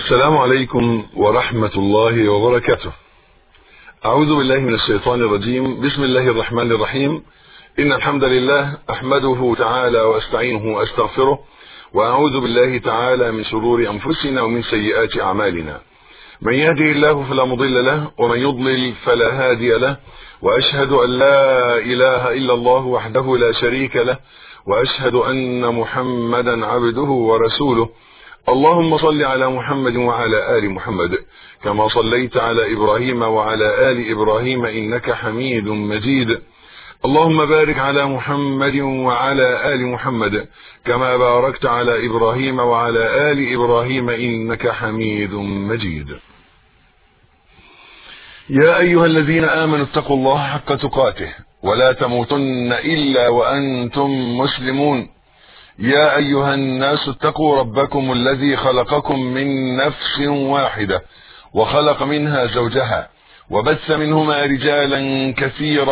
السلام عليكم ورحمة الله وبركاته أعوذ بالله من الشيطان الرجيم بسم الله الرحمن الرحيم إن الحمد لله أحمده تعالى وأستعينه وأستغفره وأعوذ بالله تعالى من شرور أنفسنا ومن سيئات أعمالنا من يهده الله فلا مضل له ومن يضلل فلا هادي له وأشهد أن لا إله إلا الله وحده لا شريك له وأشهد أن محمدا عبده ورسوله اللهم صل على محمد وعلى آل محمد كما صليت على إبراهيم وعلى آل إبراهيم إنك حميد مجيد اللهم بارك على محمد وعلى آل محمد كما باركت على إبراهيم وعلى آل إبراهيم إنك حميد مجيد يا أيها الذين آمنوا اتقوا الله حق تقاته ولا تموتن إلا وأنتم مسلمون يا أيها الناس اتقوا ربكم الذي خلقكم من نفس واحدة وخلق منها زوجها وبث منهما رجالا كثيرا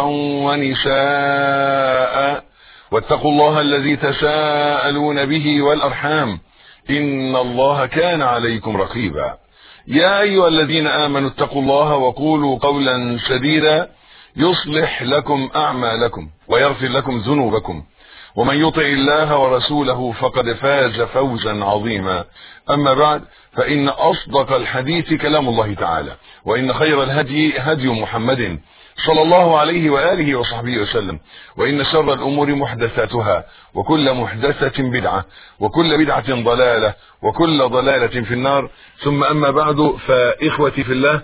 ونساء واتقوا الله الذي تساءلون به والأرحام إن الله كان عليكم رقيبا يا أيها الذين آمنوا اتقوا الله وقولوا قولا سديدا يصلح لكم أعمالكم ويغفر لكم ذنوبكم ومن يطع الله ورسوله فقد فاز فوزا عظيما أما بعد فإن أصدق الحديث كلام الله تعالى وإن خير الهدي هدي محمد صلى الله عليه وآله وصحبه وسلم وإن شر الأمور محدثاتها وكل محدثة بدعة وكل بدعة ضلالة وكل ضلالة في النار ثم أما بعد فإخوتي في الله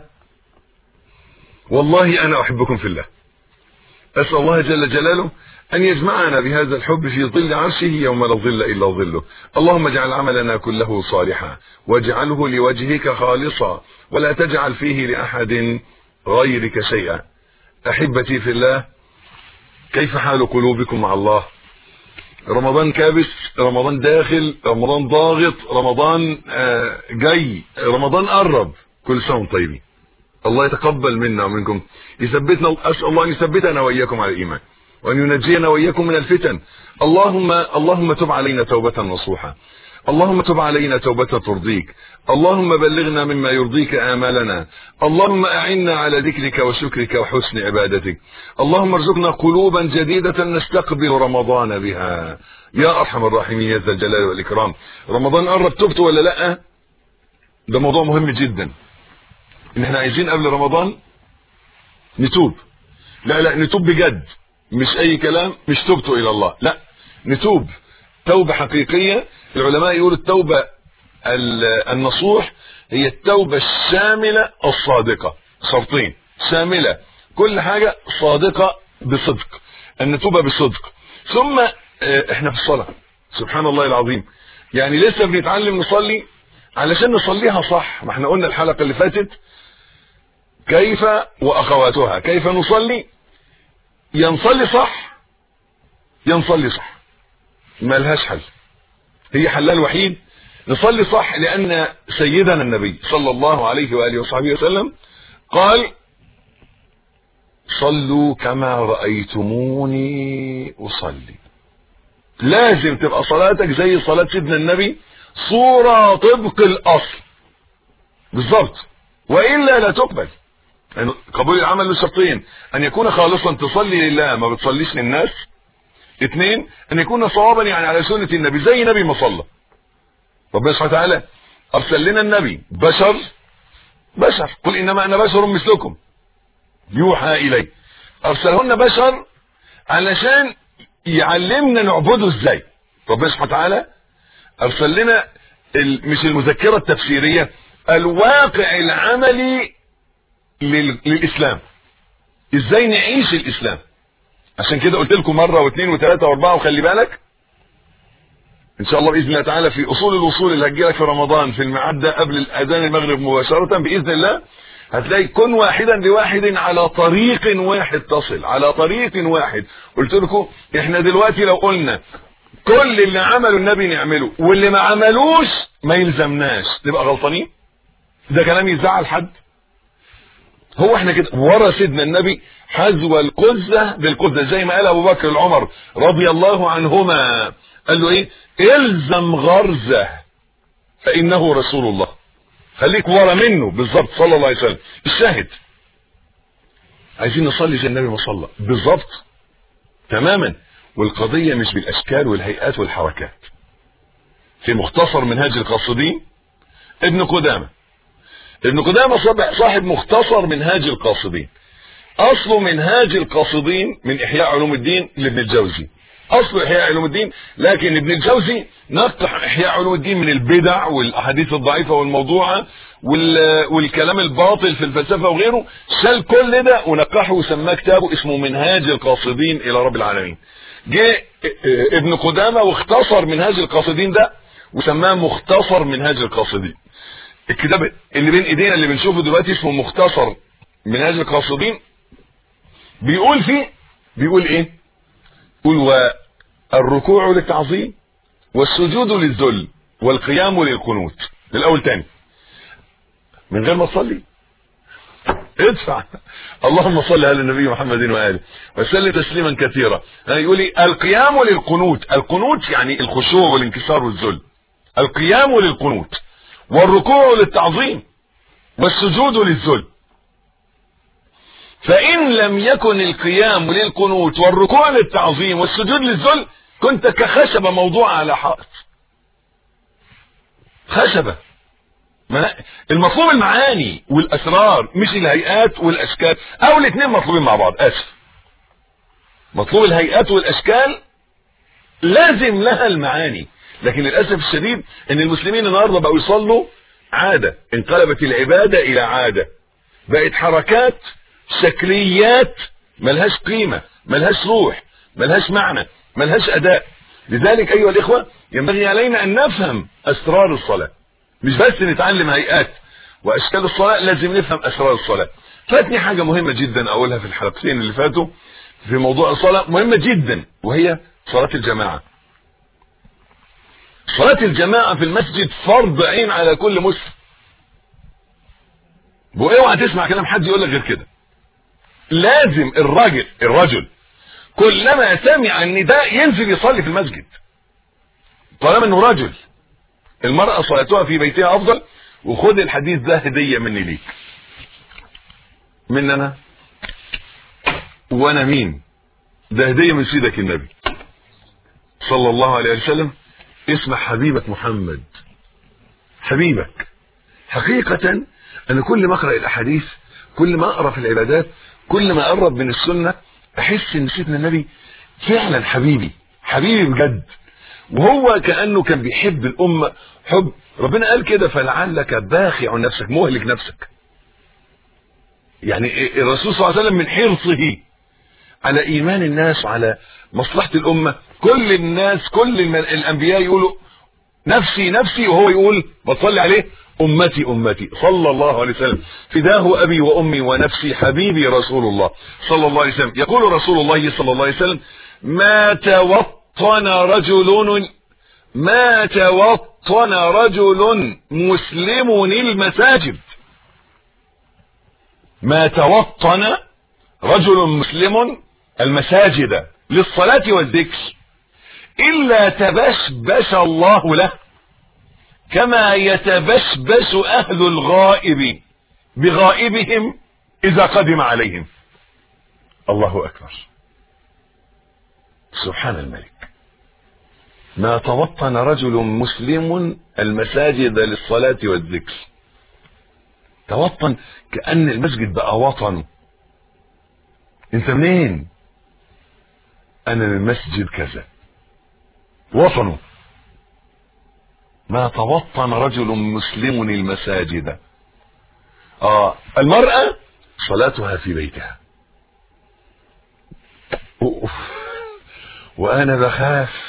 والله أنا أحبكم في الله أسأل الله جل جلاله أن يجمعنا بهذا الحب في ظل عرشه يوم لا ظل إلا ظله اللهم اجعل عملنا كله صالحا واجعله لوجهك خالصا ولا تجعل فيه لأحد غيرك شيئا أحبتي في الله كيف حال قلوبكم مع الله رمضان كابس رمضان داخل رمضان ضاغط رمضان جاي رمضان قرب كل سنة طيبين الله يتقبل منا ومنكم يثبتنا أسأل الله أن يثبتنا وإياكم على الإيمان وأن ينجينا وإياكم من الفتن اللهم اللهم تب علينا توبة نصوحة اللهم تب علينا توبة ترضيك اللهم بلغنا مما يرضيك آمالنا اللهم أعنا على ذكرك وشكرك وحسن عبادتك اللهم ارزقنا قلوبا جديدة نستقبل رمضان بها يا أرحم الراحمين يا ذا الجلال والإكرام رمضان قرب تبت ولا لا ده موضوع مهم جدا ان احنا عايزين قبل رمضان نتوب لا لا نتوب بجد مش اي كلام مش توبته الى الله لا نتوب توبة حقيقية العلماء يقولوا التوبة النصوح هي التوبة الشاملة الصادقة شرطين شاملة كل حاجة صادقة بصدق ان نتوب بصدق ثم احنا في الصلاة سبحان الله العظيم يعني لسه بنتعلم نصلي علشان نصليها صح ما احنا قلنا الحلقة اللي فاتت كيف واخواتها كيف نصلي ينصلي صح ينصلي صح ما لهاش حل هي حلها الوحيد نصلي صح لان سيدنا النبي صلى الله عليه واله وصحبه وسلم قال صلوا كما رايتموني اصلي لازم تبقى صلاتك زي صلاه سيدنا النبي صوره طبق الاصل بالظبط والا لا تقبل يعني قبول العمل له شرطين ان يكون خالصا تصلي لله ما بتصليش للناس اثنين ان يكون صوابا يعني على سنة النبي زي نبي ما صلى ربنا سبحانه وتعالى ارسل لنا النبي بشر بشر قل انما انا بشر مثلكم يوحى الي ارسله لنا بشر علشان يعلمنا نعبده ازاي ربنا سبحانه وتعالى ارسل لنا مش المذكرة التفسيرية الواقع العملي للاسلام ازاي نعيش الاسلام عشان كده قلت لكم مره واثنين وثلاثه واربعه وخلي بالك ان شاء الله باذن الله تعالى في اصول الوصول اللي هتجيلك في رمضان في الميعاد ده قبل الاذان المغرب مباشره باذن الله هتلاقي كن واحدا لواحد على طريق واحد تصل على طريق واحد قلت لكم احنا دلوقتي لو قلنا كل اللي عمله النبي نعمله واللي ما عملوش ما يلزمناش نبقى غلطانين ده كلام يزعل حد هو احنا كده ورا سيدنا النبي حذو القزة بالقزة زي ما قال ابو بكر العمر رضي الله عنهما قال له ايه الزم غرزه فانه رسول الله خليك ورا منه بالظبط صلى الله عليه وسلم الشاهد عايزين نصلي زي النبي ما صلى بالظبط تماما والقضية مش بالاشكال والهيئات والحركات في مختصر منهاج القاصدين ابن قدامة ابن قدامة صاحب مختصر منهاج القاصدين اصل منهاج القاصدين من احياء علوم الدين لابن الجوزي اصل احياء علوم الدين لكن ابن الجوزي نقح احياء علوم الدين من البدع والاحاديث الضعيفه والموضوعه والكلام الباطل في الفلسفه وغيره شال كل ده ونقحه وسماه كتابه اسمه منهاج القاصدين الى رب العالمين جه ابن قدامه واختصر منهاج القاصدين ده وسماه مختصر منهاج القاصدين الكتاب اللي بين ايدينا اللي بنشوفه دلوقتي اسمه مختصر منهاج القاصدين بيقول فيه بيقول ايه يقول والركوع للتعظيم والسجود للذل والقيام للقنوت الاول تاني من غير ما تصلي ادفع اللهم صل على النبي محمد واله وسلم تسليما كثيرا يقول لي القيام للقنوت القنوت يعني الخشوع والانكسار والذل القيام للقنوت والركوع للتعظيم والسجود للذل فإن لم يكن القيام للقنوت والركوع للتعظيم والسجود للذل كنت كخشبة موضوعة على حائط خشبة المطلوب المعاني والأسرار مش الهيئات والأشكال أو الاثنين مطلوبين مع بعض آسف مطلوب الهيئات والأشكال لازم لها المعاني لكن للأسف الشديد ان المسلمين النهارده بقوا يصلوا عادة انقلبت العبادة الى عادة بقت حركات شكليات ملهاش قيمة ملهاش روح ملهاش معنى ملهاش اداء لذلك ايها الاخوة ينبغي علينا ان نفهم اسرار الصلاة مش بس نتعلم هيئات واشكال الصلاة لازم نفهم اسرار الصلاة فاتني حاجة مهمة جدا اقولها في الحلقتين اللي فاتوا في موضوع الصلاة مهمة جدا وهي صلاة الجماعة صلاة الجماعة في المسجد فرض عين على كل مسلم واوعى تسمع كلام حد يقول لك غير كده لازم الراجل الرجل كلما سمع النداء ينزل يصلي في المسجد طالما انه رجل المرأة صلاتها في بيتها افضل وخد الحديث ده هدية مني ليك من انا وانا مين ده هدية من سيدك النبي صلى الله عليه وسلم اسمع حبيبك محمد حبيبك حقيقة انا كل ما اقرأ الاحاديث كل ما اقرأ في العبادات كل ما اقرب من السنة احس ان سيدنا النبي فعلا حبيبي حبيبي بجد وهو كأنه كان بيحب الامة حب ربنا قال كده فلعلك باخع نفسك مهلك نفسك يعني الرسول صلى الله عليه وسلم من حرصه على ايمان الناس وعلى مصلحة الامة كل الناس كل الانبياء يقولوا نفسي نفسي وهو يقول بتصلي عليه امتي امتي صلى الله عليه وسلم فداه ابي وامي ونفسي حبيبي رسول الله صلى الله عليه وسلم يقول رسول الله صلى الله عليه وسلم ما توطن رجل ما توطن رجل مسلم المساجد ما توطن رجل مسلم المساجد للصلاة والذكر إلا تبشبش الله له كما يتبشبش أهل الغائب بغائبهم إذا قدم عليهم الله أكبر سبحان الملك ما توطن رجل مسلم المساجد للصلاة والذكر توطن كأن المسجد بقى وطنه انت منين انا من مسجد كذا وطنه ما توطن رجل مسلم المساجد اه المرأة صلاتها في بيتها أوف. وانا بخاف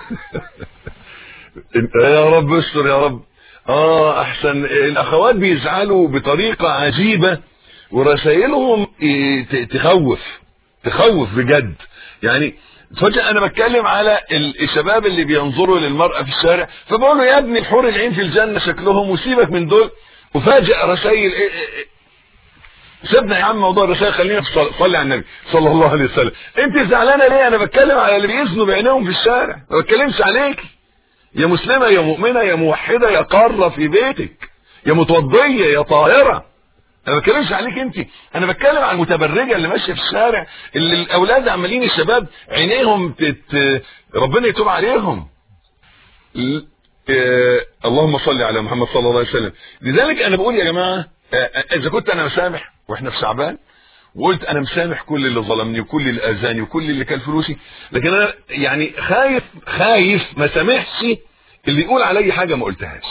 يا رب استر يا رب اه احسن الاخوات بيزعلوا بطريقة عجيبة ورسائلهم تخوف تخوف بجد يعني فجأة انا بتكلم على الشباب اللي بينظروا للمرأة في الشارع فبقول له يا ابني الحور العين في الجنة شكلهم وسيبك من دول وفاجئ رسائل سيبنا يا عم موضوع الرسائل خلينا صلي على النبي صلى الله عليه وسلم انت زعلانه ليه انا بتكلم على اللي بيزنوا بعينيهم في الشارع ما بتكلمش عليك يا مسلمه يا مؤمنه يا موحده يا قاره في بيتك يا متوضيه يا طاهره انا ما بتكلمش عليك انت انا بتكلم على المتبرجه اللي ماشيه في الشارع اللي الاولاد عمالين الشباب عينيهم تت... ربنا يتوب عليهم ل- آه، اللهم صل على محمد صلى الله عليه وسلم لذلك انا بقول يا جماعه آه، آه، اذا كنت انا مسامح واحنا في شعبان وقلت انا مسامح كل اللي ظلمني وكل اللي اذاني وكل اللي كان فلوسي لكن انا يعني خايف خايف ما سامحش اللي يقول علي حاجه ما قلتهاش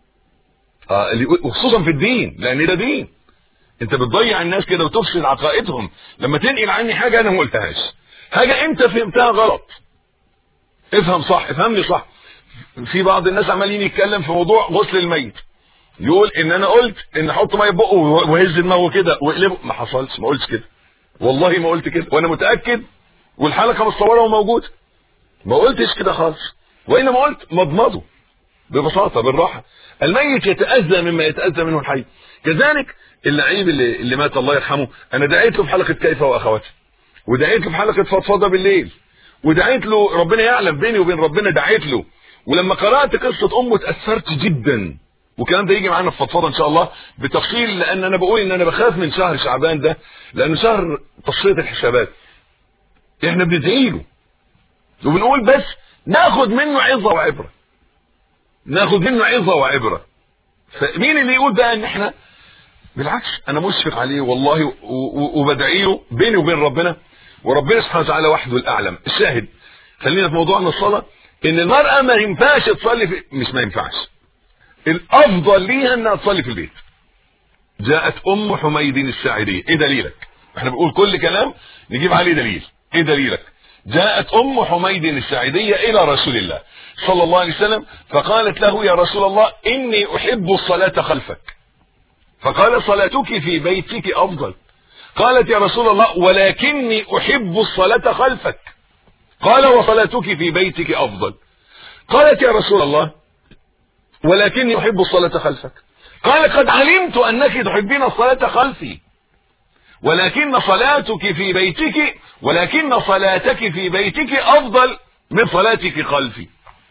اه اللي يقول وخصوصا في الدين لان ده دين انت بتضيع الناس كده وتفسد عقائدهم لما تنقل عني حاجه انا ما قلتهاش حاجه انت فهمتها غلط افهم صح افهمني صح في بعض الناس عمالين يتكلم في موضوع غسل الميت يقول ان انا قلت ان احط ميه في بقه وهز دماغه كده واقلبه ما حصلش ما قلتش كده والله ما قلت كده وانا متاكد والحلقه مصوره وموجوده ما قلتش كده خالص وانما قلت مضمضه ببساطه بالراحه الميت يتاذى مما يتاذى منه الحي كذلك اللعيب اللي, اللي مات الله يرحمه انا دعيت له في حلقه كيف واخواته ودعيت له في حلقه فضفضه بالليل ودعيت له ربنا يعلم بيني وبين ربنا دعيت له ولما قرات قصه امه اتاثرت جدا والكلام ده يجي معانا في فضفضه ان شاء الله بتفصيل لان انا بقول ان انا بخاف من شهر شعبان ده لانه شهر تصفيه الحسابات احنا بندعي له وبنقول بس ناخد منه عظه وعبره ناخد منه عظه وعبره فمين اللي يقول بقى ان احنا بالعكس انا مشفق عليه والله و- و- وبدعي له بيني وبين ربنا وربنا سبحانه وتعالى وحده الاعلم الشاهد خلينا في موضوعنا الصلاه ان المراه ما ينفعش تصلي في مش ما ينفعش الافضل ليها انها تصلي في البيت جاءت ام حميد الساعديه ايه دليلك احنا بنقول كل كلام نجيب عليه دليل ايه دليلك جاءت ام حميد الساعديه الى رسول الله صلى الله عليه وسلم فقالت له يا رسول الله اني احب الصلاه خلفك فقال صلاتك في بيتك افضل قالت يا رسول الله ولكني احب الصلاه خلفك قال وصلاتك في بيتك افضل قالت يا رسول الله ولكني احب الصلاه خلفك قال قد علمت انك تحبين الصلاه خلفي ولكن صلاتك في بيتك ولكن صلاتك في بيتك افضل من صلاتك خلفي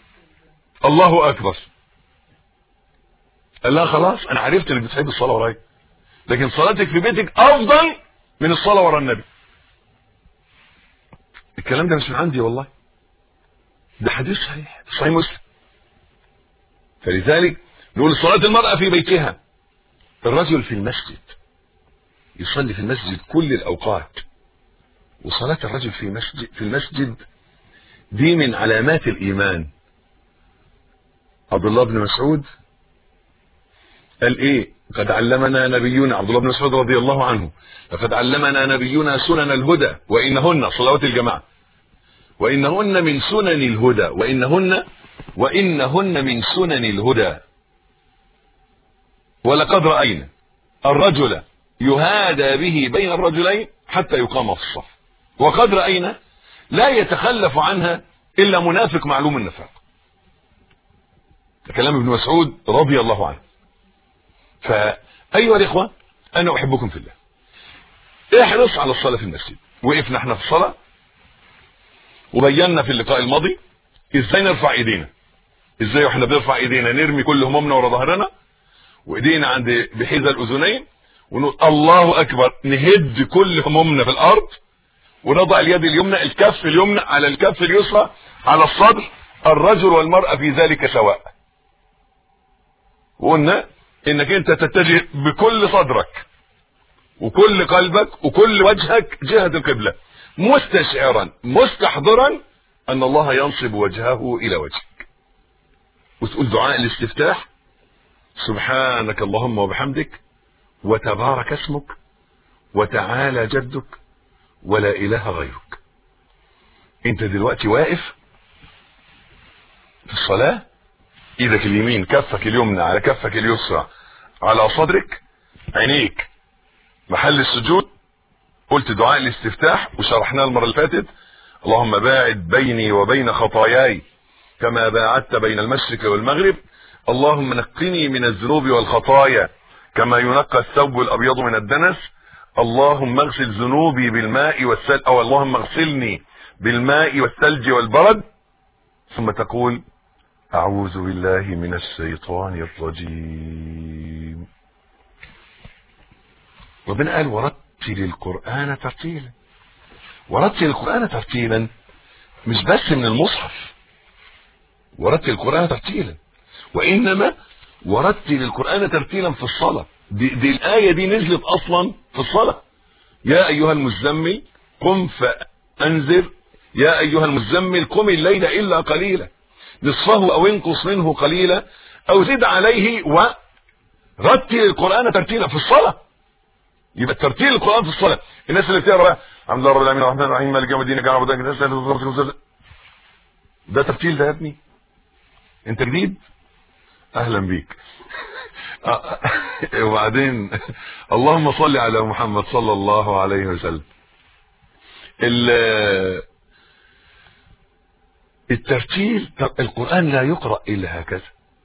الله اكبر قال لها خلاص انا عرفت انك بتحب الصلاه ورايا لكن صلاتك في بيتك افضل من الصلاه ورا النبي الكلام ده مش من عندي والله ده حديث صحيح صحيح مسلم فلذلك نقول صلاة المرأة في بيتها الرجل في المسجد يصلي في المسجد كل الأوقات وصلاة الرجل في مسجد في المسجد دي من علامات الإيمان عبد الله بن مسعود قال إيه قد علمنا نبينا عبد الله بن مسعود رضي الله عنه لقد علمنا نبينا سنن الهدى وإنهن صلوات الجماعة وإنهن من سنن الهدى وإنهن وإنهن من سنن الهدى ولقد رأينا الرجل يهادى به بين الرجلين حتى يقام في الصف وقد رأينا لا يتخلف عنها إلا منافق معلوم النفاق كلام ابن مسعود رضي الله عنه فأيها الإخوة أنا أحبكم في الله احرص على الصلاة في المسجد وقفنا احنا في الصلاة وبينا في اللقاء الماضي ازاي نرفع ايدينا ازاي واحنا بنرفع ايدينا نرمي كل همومنا ورا ظهرنا وايدينا عند بحيزة الاذنين ونقول الله اكبر نهد كل همومنا في الارض ونضع اليد اليمنى الكف اليمنى على الكف اليسرى على الصدر الرجل والمرأة في ذلك سواء وقلنا انك انت تتجه بكل صدرك وكل قلبك وكل وجهك جهة القبلة مستشعرا مستحضرا ان الله ينصب وجهه الى وجهك وتقول دعاء الاستفتاح سبحانك اللهم وبحمدك وتبارك اسمك وتعالى جدك ولا اله غيرك انت دلوقتي واقف في الصلاة ايدك اليمين كفك اليمنى على كفك اليسرى على صدرك عينيك محل السجود قلت دعاء الاستفتاح وشرحناه المرة اللي فاتت اللهم باعد بيني وبين خطاياي كما باعدت بين المشرق والمغرب اللهم نقني من الذنوب والخطايا كما ينقى الثوب الابيض من الدنس اللهم اغسل ذنوبي بالماء والثلج او اللهم اغسلني بالماء والثلج والبرد ثم تقول أعوذ بالله من الشيطان الرجيم ربنا قال ورتل القرآن ترتيلا ورتل القرآن ترتيلا مش بس من المصحف ورتل القرآن ترتيلا وإنما ورتل القرآن ترتيلا في الصلاة دي, دي الآية دي نزلت أصلا في الصلاة يا أيها المزمل قم فأنذر يا أيها المزمل قم الليل إلا قليلا نصفه أو انقص منه قليلا أو زد عليه ورتل القرآن ترتيلا في الصلاة يبقى ترتيل القرآن في الصلاة الناس اللي بتقرا بقى الحمد لله رب العالمين الرحمن الرحيم مالك يوم الدين كان عبد ده ترتيل ده يا ابني انت جديد اهلا بيك وبعدين اللهم صل على محمد صلى الله عليه وسلم الترتيل القرآن لا يقرأ إلا هكذا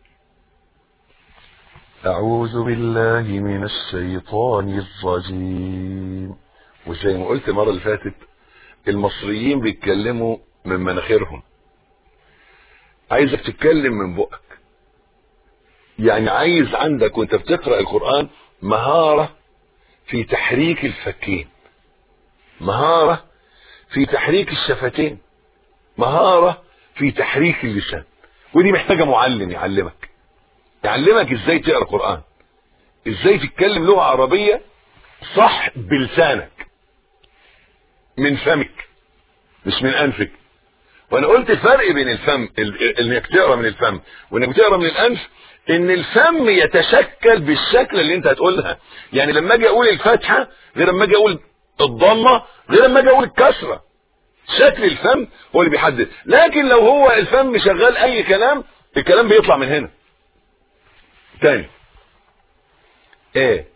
أعوذ بالله من الشيطان الرجيم وزي ما قلت المرة اللي فاتت المصريين بيتكلموا من مناخيرهم عايزك تتكلم من بقك يعني عايز عندك وانت بتقرأ القرآن مهارة في تحريك الفكين مهارة في تحريك الشفتين مهارة في تحريك اللسان ودي محتاجة معلم يعلمك يعلمك ازاي تقرا قرآن ازاي تتكلم لغة عربية صح بلسانك من فمك مش من انفك وانا قلت الفرق بين الفم انك تقرا من الفم وانك بتقرا من الانف ان الفم يتشكل بالشكل اللي انت هتقولها يعني لما اجي اقول الفتحه غير لما اجي اقول الضمه غير لما اجي اقول الكسره شكل الفم هو اللي بيحدد لكن لو هو الفم شغال اي كلام الكلام بيطلع من هنا تاني ايه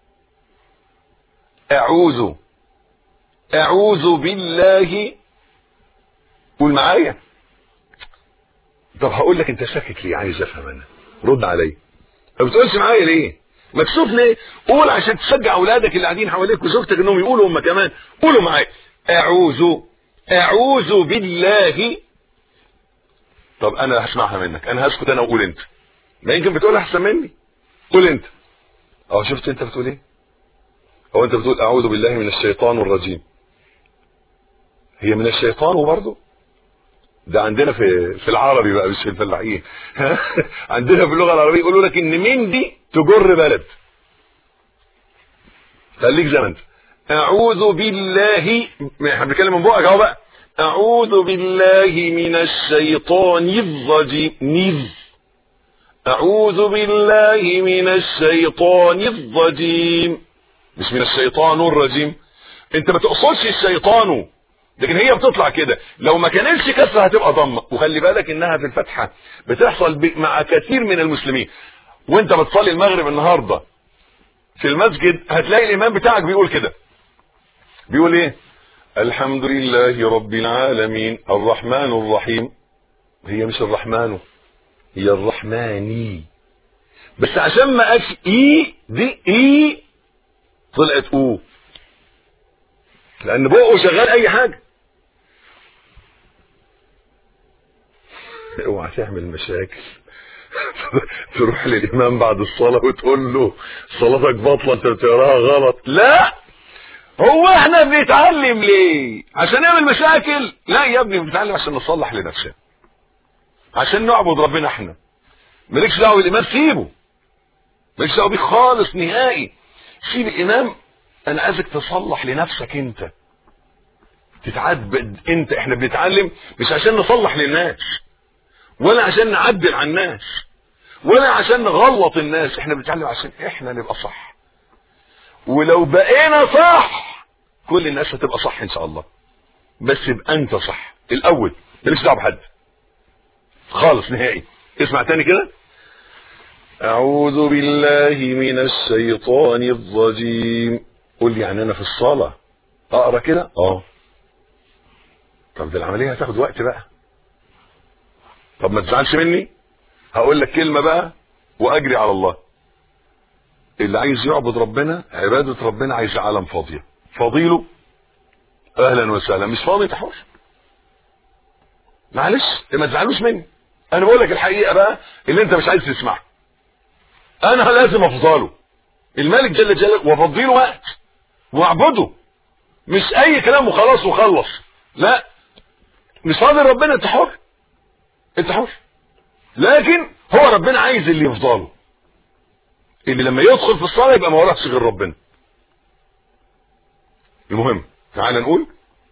اعوذ اعوذ بالله قول معايا طب هقول لك انت شاكك ليه عايز افهم انا رد عليا ما بتقولش معايا ليه مكسوف ليه قول عشان تشجع اولادك اللي قاعدين حواليك وزوجتك انهم يقولوا هم كمان قولوا معايا اعوذ اعوذ بالله طب انا هسمعها منك انا هسكت انا واقول انت ما يمكن بتقولها احسن مني قول انت اه شفت انت بتقول ايه هو انت بتقول اعوذ بالله من الشيطان الرجيم هي من الشيطان وبرضه ده عندنا في في العربي بقى مش في الفلاحين عندنا في اللغه العربيه يقولوا لك ان من دي تجر بلد خليك زي ما انت اعوذ بالله احنا بنتكلم من بقك اهو بقى اعوذ بالله من الشيطان الرجيم نيز اعوذ بالله من الشيطان الرجيم مش من الشيطان الرجيم انت ما تقصدش الشيطان لكن هي بتطلع كده لو ما كانتش كسره هتبقى ضمه وخلي بالك انها في الفتحه بتحصل مع كثير من المسلمين وانت بتصلي المغرب النهارده في المسجد هتلاقي الامام بتاعك بيقول كده بيقول ايه الحمد لله رب العالمين الرحمن الرحيم هي مش الرحمن هي الرحماني بس عشان ما قالش اي دي اي طلعت او لان بقه شغال اي حاجه اوعى تعمل مشاكل تروح للامام بعد الصلاه وتقول له صلاتك باطله انت بتقراها غلط لا هو احنا بنتعلم ليه عشان نعمل مشاكل لا يا ابني بنتعلم عشان نصلح لنفسنا عشان نعبد ربنا احنا مالكش دعوه بالامام سيبه مالكش دعوه بيه خالص نهائي سيب الامام انا عايزك تصلح لنفسك انت تتعبد انت احنا بنتعلم مش عشان نصلح للناس ولا عشان نعدل على الناس ولا عشان نغلط الناس احنا بنتعلم عشان احنا نبقى صح ولو بقينا صح كل الناس هتبقى صح ان شاء الله بس يبقى انت صح الاول مالكش دعوه بحد خالص نهائي اسمع تاني كده اعوذ بالله من الشيطان الرجيم قول لي يعني انا في الصلاه اقرا كده اه طب ده العمليه هتاخد وقت بقى طب ما تزعلش مني هقول لك كلمه بقى واجري على الله اللي عايز يعبد ربنا عباده ربنا عايز عالم فاضيه فاضيله اهلا وسهلا مش فاضي انت حر معلش ما تزعلوش مني انا بقول لك الحقيقه بقى اللي انت مش عايز تسمعها انا لازم افضله الملك جل جلاله وافضي له وقت واعبده مش اي كلام وخلاص وخلص لا مش فاضي ربنا انت حر انت حر لكن هو ربنا عايز اللي يفضله اللي لما يدخل في الصلاه يبقى ما وراهش غير ربنا المهم تعال نقول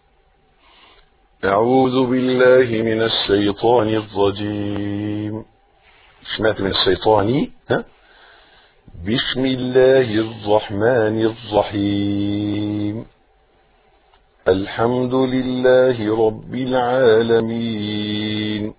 أعوذ بالله من الشيطان الرجيم سمعت من الشيطان ها بسم الله الرحمن الرحيم الحمد لله رب العالمين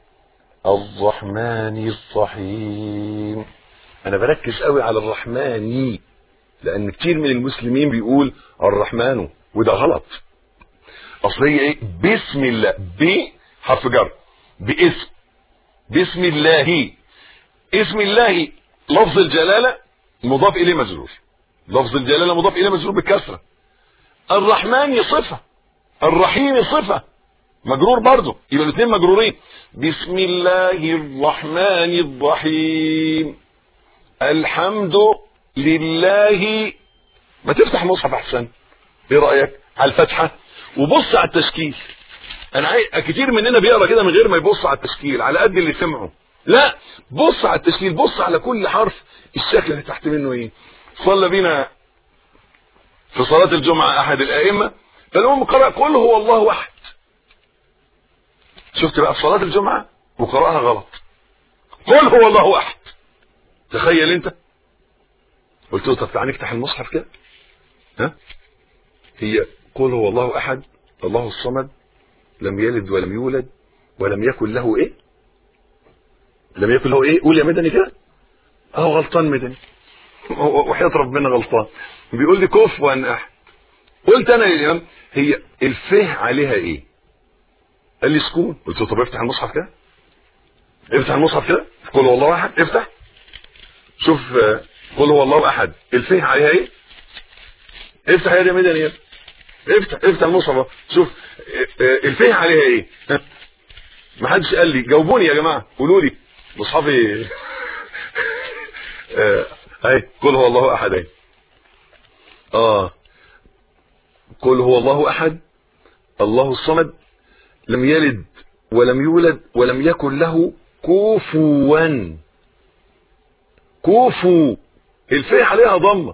الرحمن الرحيم انا بركز قوي على الرحمن لان كتير من المسلمين بيقول الرحمن وده غلط اصل هي ايه بسم الله ب حرف جر باسم بسم الله اسم الله لفظ الجلاله مضاف اليه مجرور لفظ الجلاله مضاف اليه مجرور بالكسره الرحمن صفه الرحيم صفه مجرور برضه يبقى الاثنين مجرورين بسم الله الرحمن الرحيم الحمد لله ما تفتح مصحف احسن ايه رايك على الفتحه وبص على التشكيل انا عايز كتير مننا بيقرا كده من غير ما يبص على التشكيل على قد اللي سمعه لا بص على التشكيل بص على كل حرف الشكل اللي تحت منه ايه صلى بينا في صلاة الجمعة احد الائمة فالمهم قرأ قل هو الله احد شفت بقى في صلاة الجمعة وقرأها غلط قل هو الله احد تخيل انت قلت له طب تعالى نفتح المصحف كده ها هي قل هو الله احد الله الصمد لم يلد ولم يولد ولم يكن له ايه لم يكن له ايه قول يا مدني كده اهو غلطان مدني وحياة ربنا غلطان بيقول لي كفوا احد قلت انا للامام هي الفه عليها ايه قال لي سكون قلت له طب افتح المصحف كده افتح المصحف كده قل هو الله احد افتح شوف قل هو الله احد الفه عليها ايه افتح يا مدني يا افتح افتح المصحف شوف الفه عليها ايه ما حدش قال لي جاوبوني يا جماعه قولوا لي مصحفي اهي قل هو الله احد اهي اه قل هو الله احد الله الصمد لم يلد ولم يولد ولم يكن له كفوا كفو الفه عليها ضمه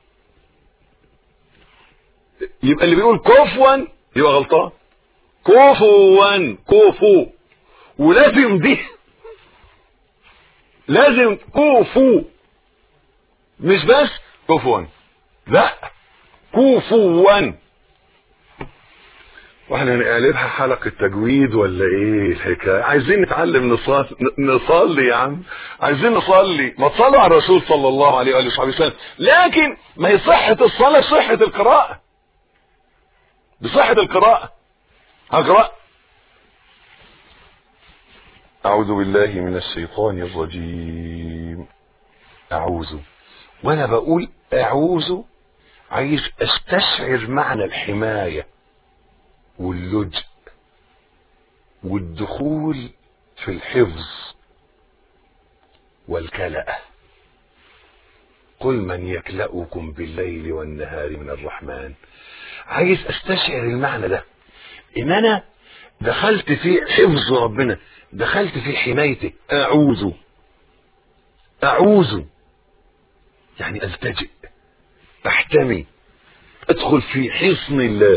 يبقى اللي بيقول كفوا يبقى غلطان كفوا كفو ولازم دي لازم كفو مش بس كفوا لا كفوا واحنا نقلبها حلقة تجويد ولا ايه الحكاية عايزين نتعلم نصلي نصلي يا عم عايزين نصلي ما تصلوا على الرسول صلى الله عليه وآله وصحبه وسلم لكن ما هي صحة الصلاة صحة القراءة بصحة القراءة هقرأ أعوذ بالله من الشيطان الرجيم أعوذ وأنا بقول أعوذ عايز أستشعر معنى الحماية واللجء والدخول في الحفظ والكلأة قل من يكلأكم بالليل والنهار من الرحمن عايز استشعر المعنى ده ان انا دخلت في حفظ ربنا دخلت في حمايته اعوذ اعوذ يعني التجئ احتمي ادخل في حصن الله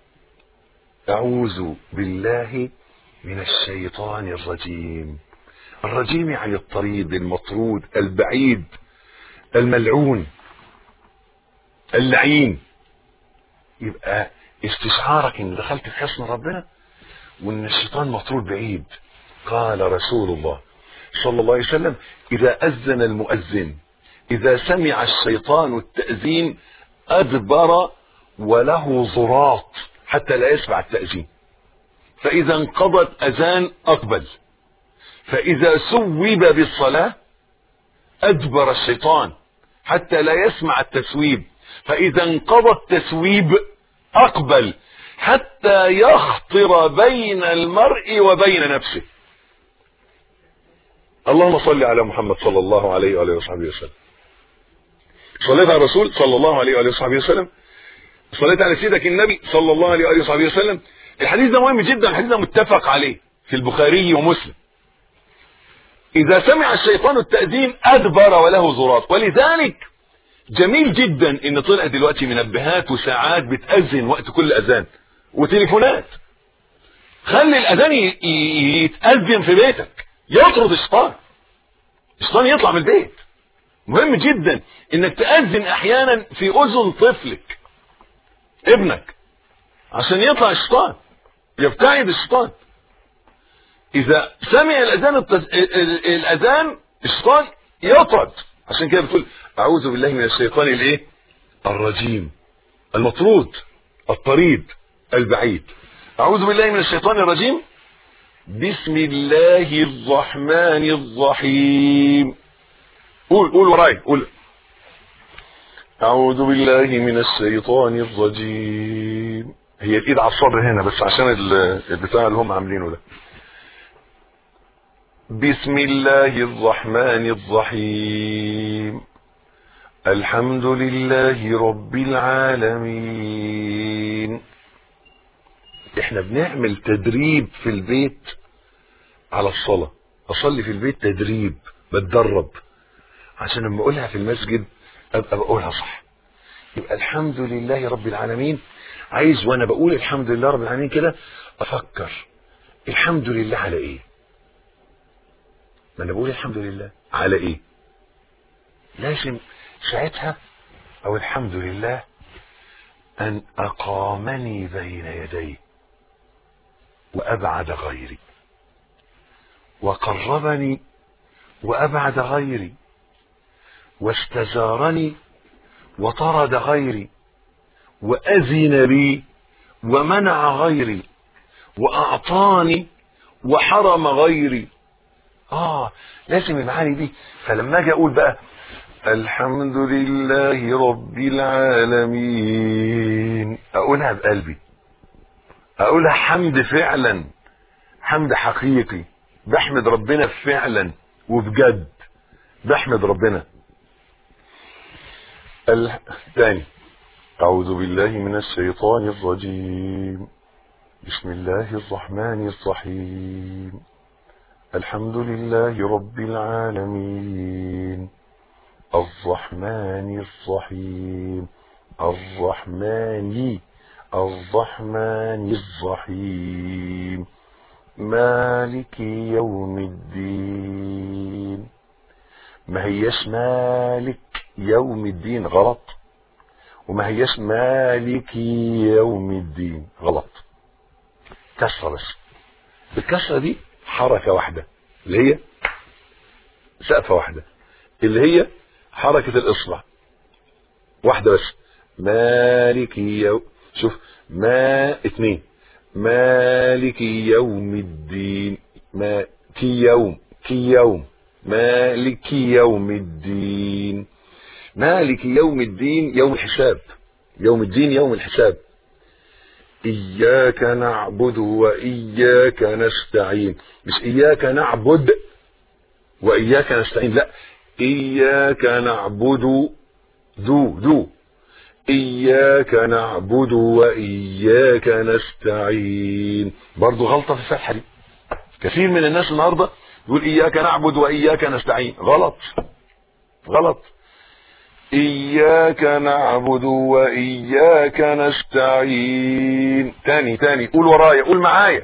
اعوذ بالله من الشيطان الرجيم الرجيم يعني الطريد المطرود البعيد الملعون اللعين يبقى استشعارك ان دخلت في حصن ربنا وان الشيطان مطرود بعيد قال رسول الله صلى الله عليه وسلم اذا اذن المؤذن اذا سمع الشيطان التاذين ادبر وله ضراط حتى لا يسمع التاذين فاذا انقضت اذان اقبل فاذا سوب بالصلاه ادبر الشيطان حتى لا يسمع التسويب فإذا انقضى التسويب أقبل حتى يخطر بين المرء وبين نفسه اللهم صل على محمد صلى الله عليه وآله وصحبه وسلم صليت على الرسول صلى الله عليه وآله وصحبه وسلم صليت على سيدك النبي صلى الله عليه وآله وصحبه وسلم الحديث ده مهم جدا الحديث ده متفق عليه في البخاري ومسلم إذا سمع الشيطان التأذين أدبر وله زرار ولذلك جميل جدا إن طلع دلوقتي منبهات وساعات بتأذن وقت كل أذان وتليفونات خلي الأذان ي- ي- يتأذن في بيتك يطرد الشيطان الشيطان يطلع من البيت مهم جدا انك تأذن احيانا في اذن طفلك ابنك عشان يطلع الشيطان يبتعد الشيطان اذا سمع الاذان التز... ال- ال- الاذان الشيطان يطرد عشان كده بتقول اعوذ بالله من الشيطان الايه الرجيم المطرود الطريد البعيد اعوذ بالله من الشيطان الرجيم بسم الله الرحمن الرحيم قول قول وراي قول أعوذ بالله من الشيطان الرجيم هي الإيد على الصدر هنا بس عشان ال- البتاع اللي هم عاملينه ده بسم الله الرحمن الرحيم الحمد لله رب العالمين احنا بنعمل تدريب في البيت على الصلاة اصلي في البيت تدريب بتدرب عشان لما اقولها في المسجد ابقى بقولها صح يبقى الحمد لله رب العالمين عايز وانا بقول الحمد لله رب العالمين كده افكر الحمد لله على ايه ما انا بقول الحمد لله على ايه لازم ساعتها او الحمد لله ان اقامني بين يديه وابعد غيري وقربني وابعد غيري واستزارني وطرد غيري واذن لي ومنع غيري واعطاني وحرم غيري اه لازم المعاني دي فلما اجي اقول بقى الحمد لله رب العالمين اقولها بقلبي اقولها حمد فعلا حمد حقيقي بحمد ربنا فعلا وبجد بحمد ربنا الثاني أعوذ بالله من الشيطان الرجيم بسم الله الرحمن الرحيم الحمد لله رب العالمين الرحمن الرحيم الرحمن الرحمن الرحيم مالك يوم الدين ما هيش مالك يوم الدين غلط وما هيش مالك يوم الدين غلط كسرة بس بالكسرة دي حركة واحدة اللي هي سقفة واحدة اللي هي حركة الإصبع واحدة بس مالك يوم شوف ما اتنين مالك يوم الدين ما كي يوم كي يوم مالك يوم الدين مالك يوم الدين يوم الحساب يوم الدين يوم الحساب إياك نعبد وإياك نستعين مش إياك نعبد وإياك نستعين لا إياك نعبد دو دو إياك نعبد وإياك نستعين برضو غلطة في الفتحة دي كثير من الناس النهاردة يقول إياك نعبد وإياك نستعين غلط غلط إياك نعبد وإياك نستعين تاني تاني قول ورايا قول معايا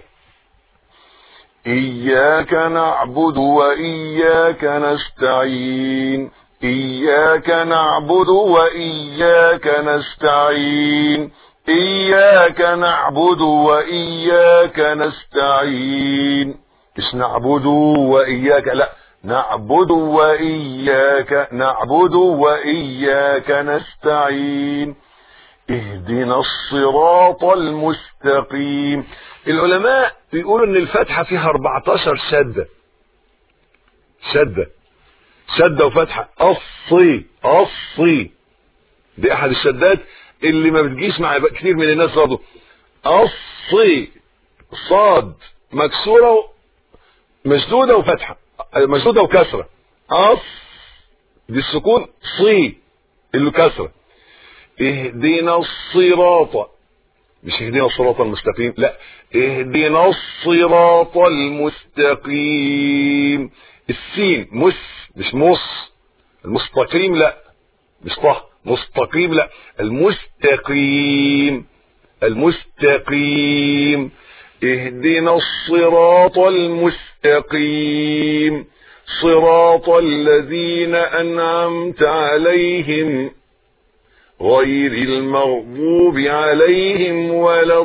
إياك نعبد وإياك نستعين إياك نعبد وإياك نستعين إياك نعبد وإياك نستعين مش نعبد وإياك لا نعبد وإياك نعبد وإياك نستعين اهدنا الصراط المستقيم العلماء بيقولوا ان الفتحة فيها 14 شدة شدة شدة وفتحة أصي أصي دي أحد الشدات اللي ما بتجيش مع كتير من الناس برضه أصي صاد مكسورة مشدودة وفتحة مشدودة وكسرة أص دي السكون صي اللي كسرة اهدنا الصراط مش اهدنا الصراط المستقيم لا اهدنا الصراط المستقيم السين مس مش مص المستقيم لا مش طه مستقيم لا المستقيم المستقيم اهدنا الصراط المستقيم صراط الذين أنعمت عليهم غير المغضوب عليهم ولا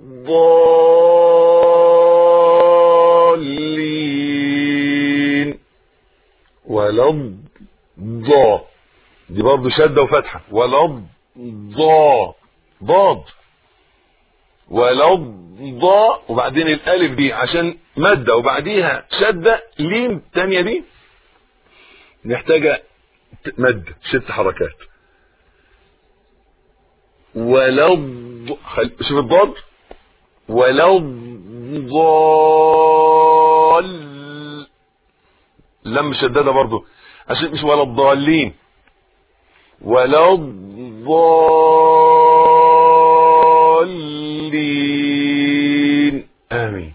الضالين ولا الضا دي برضه شدة وفتحة ولا الضا ضاد ولا الضاء وبعدين الالف دي عشان مادة وبعديها شدة لين الثانية دي محتاجة مد ست حركات ولا الض... خل... شوف الضاد ولا الضال لم شددة برضو عشان مش ولا الضالين ولا الضالين آمين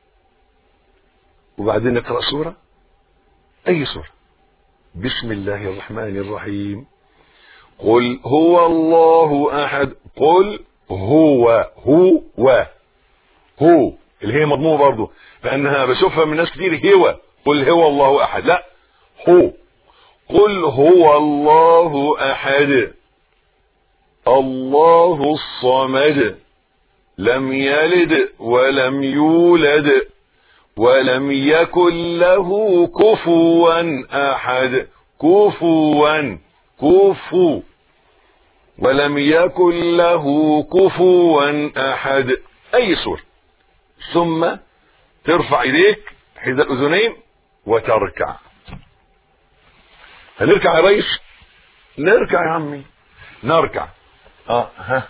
وبعدين نقرأ سورة أي سورة بسم الله الرحمن الرحيم قل هو الله أحد قل هو هو هو اللي هي مضمومة برضه لأنها بشوفها من ناس كتير هو قل هو الله أحد لا هو قل هو الله أحد الله الصمد لم يلد ولم يولد ولم يكن له كفوا أحد كفوا كفو ولم يكن له كفوا أحد أي سورة ثم ترفع إيديك حذاء الأذنين وتركع هنركع يا ريس نركع يا عمي نركع اه ها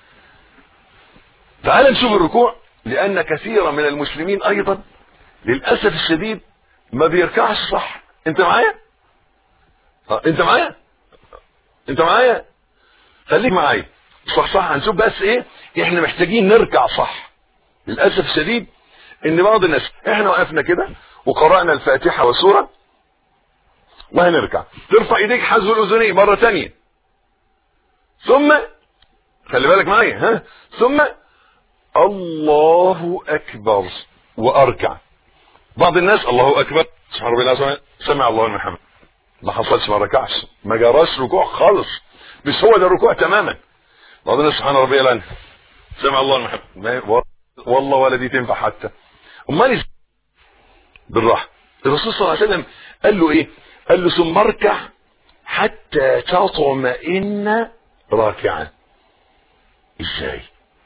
تعال نشوف الركوع لأن كثيرا من المسلمين أيضا للأسف الشديد ما بيركعش صح انت معايا اه انت معايا انت معايا خليك معايا صح صح هنشوف بس ايه احنا محتاجين نركع صح للاسف الشديد ان بعض الناس احنا وقفنا كده وقرأنا الفاتحة والسورة وهنركع ترفع ايديك حذو الاذنين مرة تانية ثم خلي بالك معايا ها ثم الله اكبر واركع بعض الناس الله اكبر سبحان ربي الله سمع الله لمن حمده ما حصلش ما ركعش ما جراش ركوع خالص مش هو ده الركوع تماما بعض الناس سبحان ربي الله سمع الله لمن حمده والله ولا دي تنفع حتى امال بالراحه الرسول صلى الله عليه وسلم قال له ايه قال له ثم اركع حتى تطمئن راكعا ازاي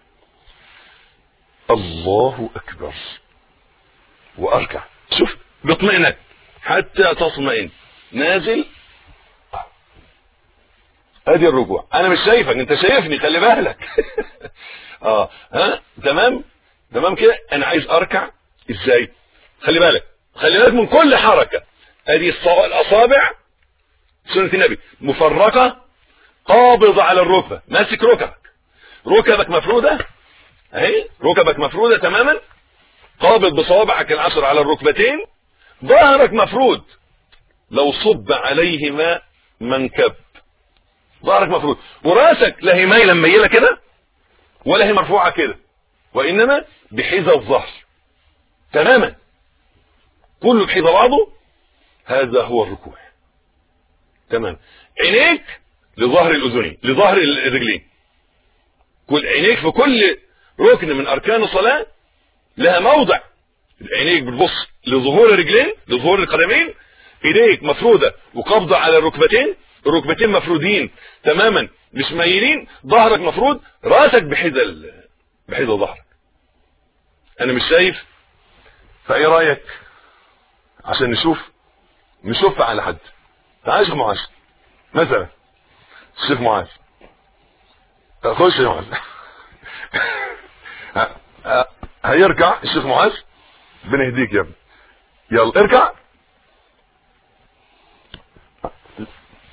الله اكبر واركع شوف باطمئنان حتى تطمئن نازل ادي الركوع انا مش شايفك انت شايفني خلي بالك اه ها تمام تمام كده انا عايز اركع ازاي خلي بالك خلي بالك من كل حركة ادي الاصابع سنة النبي مفرقة قابضة على الركبة ماسك ركبك ركبك مفرودة اهي ركبك مفرودة تماما قابض بصوابعك العشر على الركبتين ظهرك مفرود لو صب عليه ماء منكب ظهرك مفرود وراسك لا هي مايله مميله كده ولا هي مرفوعه كده وانما بحذا الظهر تماما كله بحذا بعضه هذا هو الركوع تمام عينيك لظهر الاذنين لظهر الرجلين كل عينيك في كل ركن من اركان الصلاه لها موضع عينيك بتبص لظهور الرجلين لظهور القدمين ايديك مفروده وقبضه على الركبتين الركبتين مفرودين تماما مش مايلين ظهرك مفرود راسك بحذا ال... بحذا ظهرك انا مش شايف فايه رايك عشان نشوف نشوف على حد تعال شيخ معاذ مثلا الشيخ معاذ خش يا معاذ هيركع الشيخ معاذ بنهديك يا ابني يلا اركع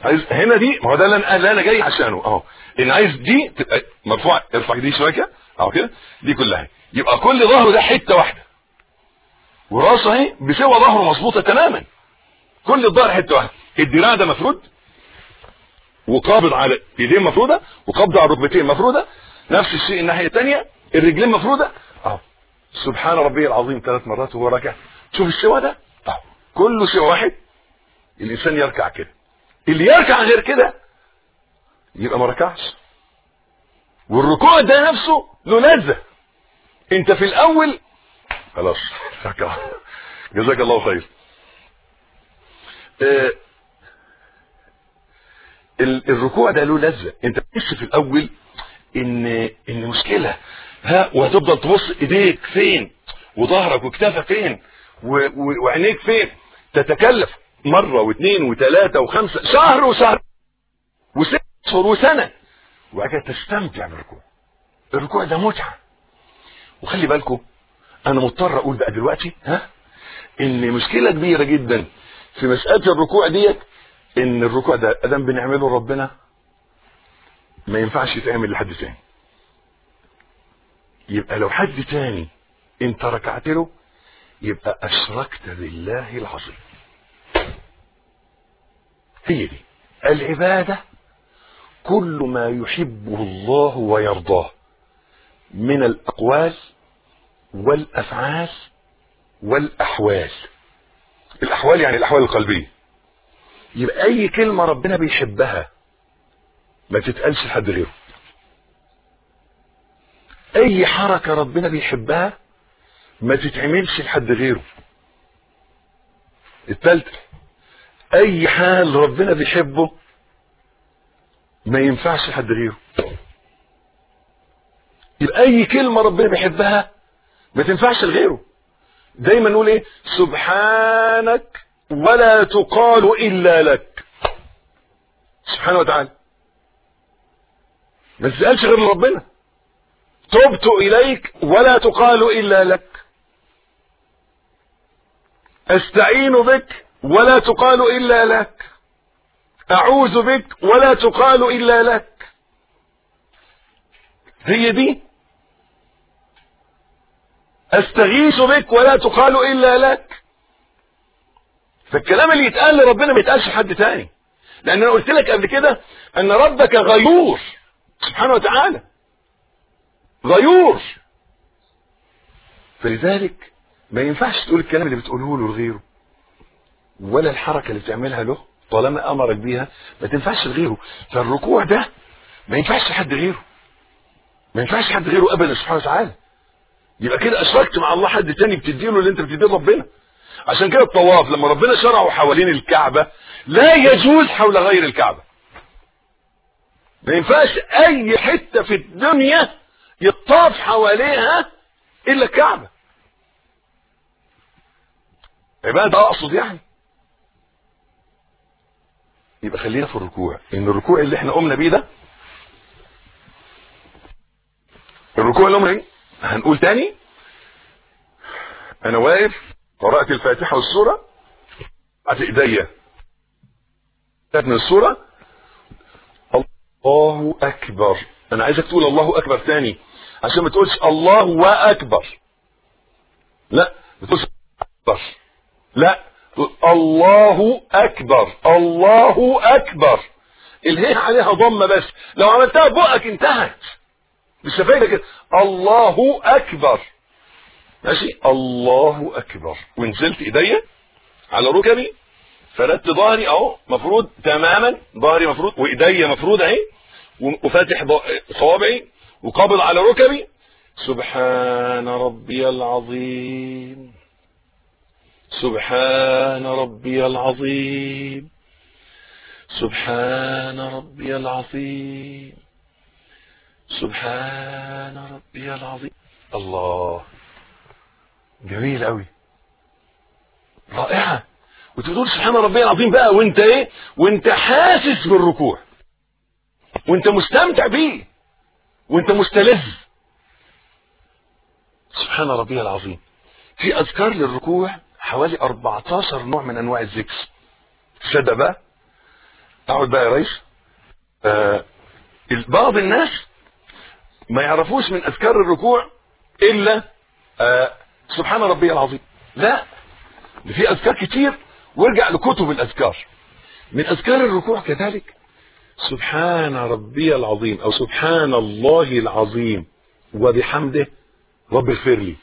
عايز هنا دي ما هو ده اللي انا اللي انا جاي عشانه اهو ان عايز دي تبقى مرفوع ارفع دي شويه كده اهو كده دي كلها يبقى كل ظهره ده حته واحده وراسه اهي بسوى ظهره مظبوطه تماما كل الظهر حته واحده الدراع ده مفرود وقابض على ايدين مفروده وقبض على الركبتين مفروده نفس الشيء الناحيه الثانيه الرجلين مفروده اهو سبحان ربي العظيم ثلاث مرات وهو راكع شوف السوى ده اهو كله سوى واحد الانسان يركع كده اللي يركع غير كده يبقى ما ركعش والركوع ده نفسه له لذة انت في الاول خلاص ركع جزاك الله خير آه الركوع ده له لذة انت بتحس في الاول ان ان مشكلة ها وهتفضل تبص ايديك فين وظهرك وكتافك فين وعينيك فين تتكلف مرة واثنين وثلاثة وخمسة شهر وشهر وست شهور وسنة وبعد كده تستمتع بالركوع الركوع ده متعة وخلي بالكم انا مضطر اقول بقى دلوقتي ها ان مشكلة كبيرة جدا في مسألة الركوع ديت ان الركوع ده ادام بنعمله ربنا ما ينفعش يتعمل لحد تاني يبقى لو حد تاني انت ركعت له يبقى اشركت بالله العظيم هي دي العبادة كل ما يحبه الله ويرضاه من الأقوال والأفعال والأحوال الأحوال يعني الأحوال القلبية يبقى أي كلمة ربنا بيحبها ما تتقالش لحد غيره أي حركة ربنا بيحبها ما تتعملش لحد غيره التالتة اي حال ربنا بيحبه ما ينفعش حد غيره يبقى اي كلمة ربنا بيحبها ما تنفعش لغيره دايما نقول ايه سبحانك ولا تقال الا لك سبحانه وتعالى ما تسألش غير ربنا تبت اليك ولا تقال الا لك استعين بك ولا تقال إلا لك أعوذ بك ولا تقال إلا لك هي دي أستغيث بك ولا تقال إلا لك فالكلام اللي يتقال لربنا ما يتقالش لحد تاني لأن أنا قلت لك قبل كده أن ربك غيور سبحانه وتعالى غيور فلذلك ما ينفعش تقول الكلام اللي بتقوله له لغيره ولا الحركة اللي بتعملها له طالما أمرك بيها ما تنفعش لغيره فالركوع ده ما ينفعش لحد غيره ما ينفعش لحد غيره أبدا سبحانه وتعالى يبقى كده أشركت مع الله حد تاني بتديله اللي أنت بتديه ربنا عشان كده الطواف لما ربنا شرعه حوالين الكعبة لا يجوز حول غير الكعبة ما ينفعش أي حتة في الدنيا يطاف حواليها إلا الكعبة عبادة أقصد يعني يبقى خلينا في الركوع ان الركوع اللي احنا قمنا بيه ده الركوع اللي قمنا بيه هنقول تاني انا واقف قرأت الفاتحة والسورة قعدت ايديا من السورة الله اكبر انا عايزك تقول الله اكبر تاني عشان ما تقولش الله واكبر لا ما تقولش اكبر لا الله اكبر الله اكبر الهي عليها ضمه بس لو عملتها بقك انتهت مش فايده كده الله اكبر ماشي الله اكبر ونزلت ايديا على ركبي فردت ظهري اهو مفروض تماما ظهري مفروض وايديا مفروض اهي وفاتح صوابعي وقابض على ركبي سبحان ربي العظيم سبحان ربي العظيم سبحان ربي العظيم سبحان ربي العظيم الله جميل قوي رائعة وتقول سبحان ربي العظيم بقى وانت ايه وانت حاسس بالركوع وانت مستمتع بيه وانت مستلذ سبحان ربي العظيم في اذكار للركوع حوالي 14 نوع من انواع الذكر تصدق بقى اقعد بقى يا ريس آه بعض الناس ما يعرفوش من اذكار الركوع الا آه سبحان ربي العظيم لا ده في اذكار كتير وارجع لكتب الاذكار من اذكار الركوع كذلك سبحان ربي العظيم او سبحان الله العظيم وبحمده رب اغفر لي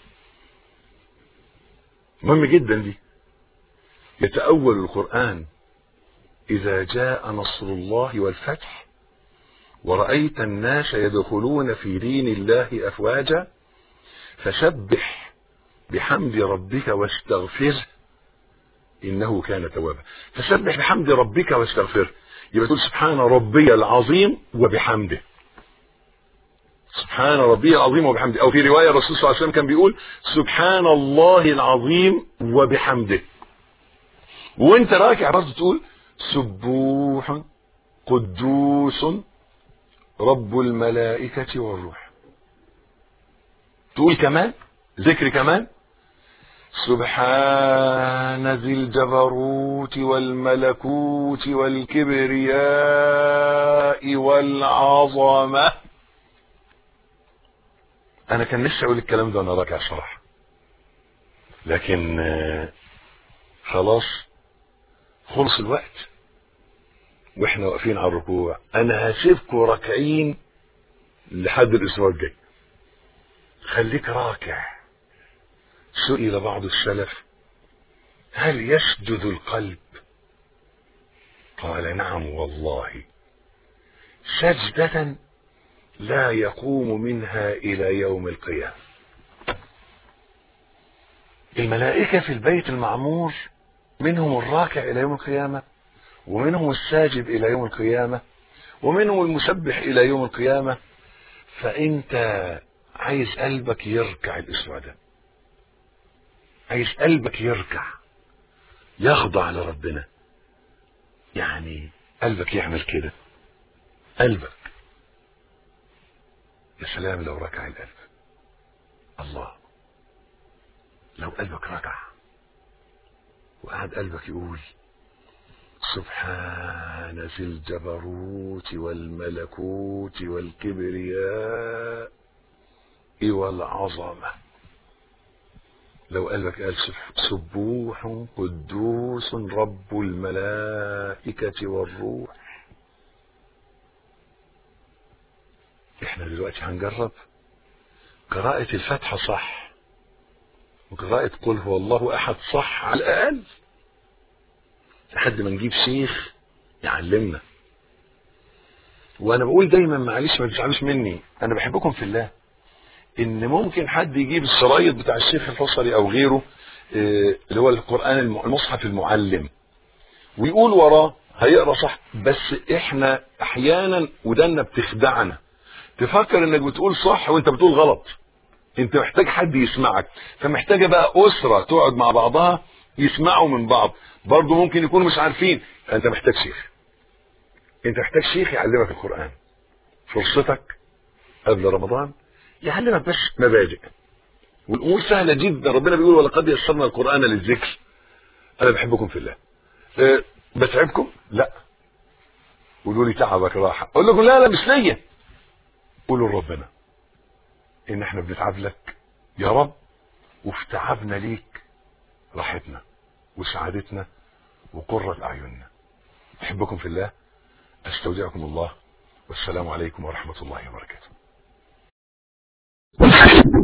مهم جدا دي يتأول القرآن إذا جاء نصر الله والفتح ورأيت الناس يدخلون في دين الله أفواجا فسبح بحمد ربك واستغفره إنه كان توابا فسبح بحمد ربك واستغفره يبقى تقول سبحان ربي العظيم وبحمده سبحان ربي العظيم وبحمده او في روايه الرسول صلى الله عليه وسلم كان بيقول سبحان الله العظيم وبحمده وانت راكع برضه تقول سبوح قدوس رب الملائكة والروح تقول كمان ذكر كمان سبحان ذي الجبروت والملكوت والكبرياء والعظمه انا كان نفسي اقول الكلام ده وانا راكع صراحه لكن خلاص خلص الوقت واحنا واقفين على الركوع انا هسيبكم راكعين لحد الاسبوع الجاي خليك راكع سئل بعض السلف هل يسجد القلب قال نعم والله سجده لا يقوم منها الى يوم القيامه الملائكه في البيت المعمور منهم الراكع الى يوم القيامه ومنهم الساجد الى يوم القيامه ومنهم المسبح الى يوم القيامه فانت عايز قلبك يركع الاسبوع ده عايز قلبك يركع يخضع لربنا يعني قلبك يعمل كده قلبك يا سلام لو ركع القلب الله لو قلبك ركع وقعد قلبك يقول سبحان ذي الجبروت والملكوت والكبرياء والعظمة لو قلبك قال سبوح قدوس رب الملائكة والروح احنا دلوقتي هنجرب قراءة الفاتحة صح وقراءة قل هو الله أحد صح على الأقل لحد ما نجيب شيخ يعلمنا وأنا بقول دايما معلش ما تزعلوش مني أنا بحبكم في الله إن ممكن حد يجيب الشرايط بتاع الشيخ الفصلي أو غيره اللي هو القرآن المصحف المعلم ويقول وراه هيقرا صح بس احنا احيانا ودنا بتخدعنا تفكر انك بتقول صح وانت بتقول غلط انت محتاج حد يسمعك فمحتاجه بقى اسره تقعد مع بعضها يسمعوا من بعض برضه ممكن يكونوا مش عارفين فانت محتاج شيخ انت محتاج شيخ يعلمك القران فرصتك قبل رمضان يعلمك بس مبادئ والامور سهله جدا ربنا بيقول ولقد يسرنا القران للذكر انا بحبكم في الله أه بتعبكم لا قولوا لي تعبك راحه اقول لكم لا لا مش ليا قولوا لربنا ان احنا بنتعب لك يا رب وفي تعبنا ليك راحتنا وسعادتنا وقرة اعيننا احبكم في الله استودعكم الله والسلام عليكم ورحمة الله وبركاته